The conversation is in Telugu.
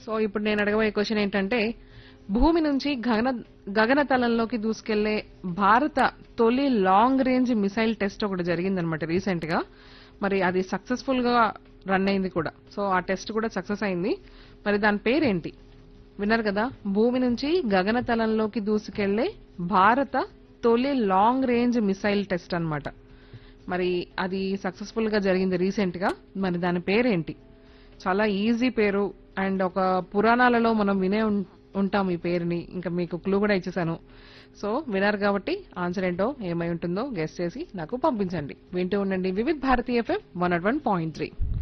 సో ఇప్పుడు నేను అడగబోయే క్వశ్చన్ ఏంటంటే భూమి నుంచి గగన గగనతలంలోకి దూసుకెళ్లే భారత తొలి లాంగ్ రేంజ్ మిసైల్ టెస్ట్ ఒకటి జరిగిందనమాట రీసెంట్ గా మరి అది సక్సెస్ఫుల్ గా రన్ అయింది కూడా సో ఆ టెస్ట్ కూడా సక్సెస్ అయింది మరి దాని పేరేంటి విన్నారు కదా భూమి నుంచి గగనతలంలోకి దూసుకెళ్లే భారత తొలి లాంగ్ రేంజ్ మిసైల్ టెస్ట్ అన్నమాట మరి అది సక్సెస్ఫుల్ గా జరిగింది రీసెంట్ గా మరి దాని పేరేంటి చాలా ఈజీ పేరు అండ్ ఒక పురాణాలలో మనం వినే ఉం- ఉంటాం ఈ పేరుని ఇంకా మీకు క్లూ కూడా ఇచ్చేసాను సో వినారు కాబట్టి ఆన్సర్ ఏంటో ఏమై ఉంటుందో గెస్ట్ చేసి నాకు పంపించండి వింటూ ఉండండి Vividh Bharati FM one nought one point three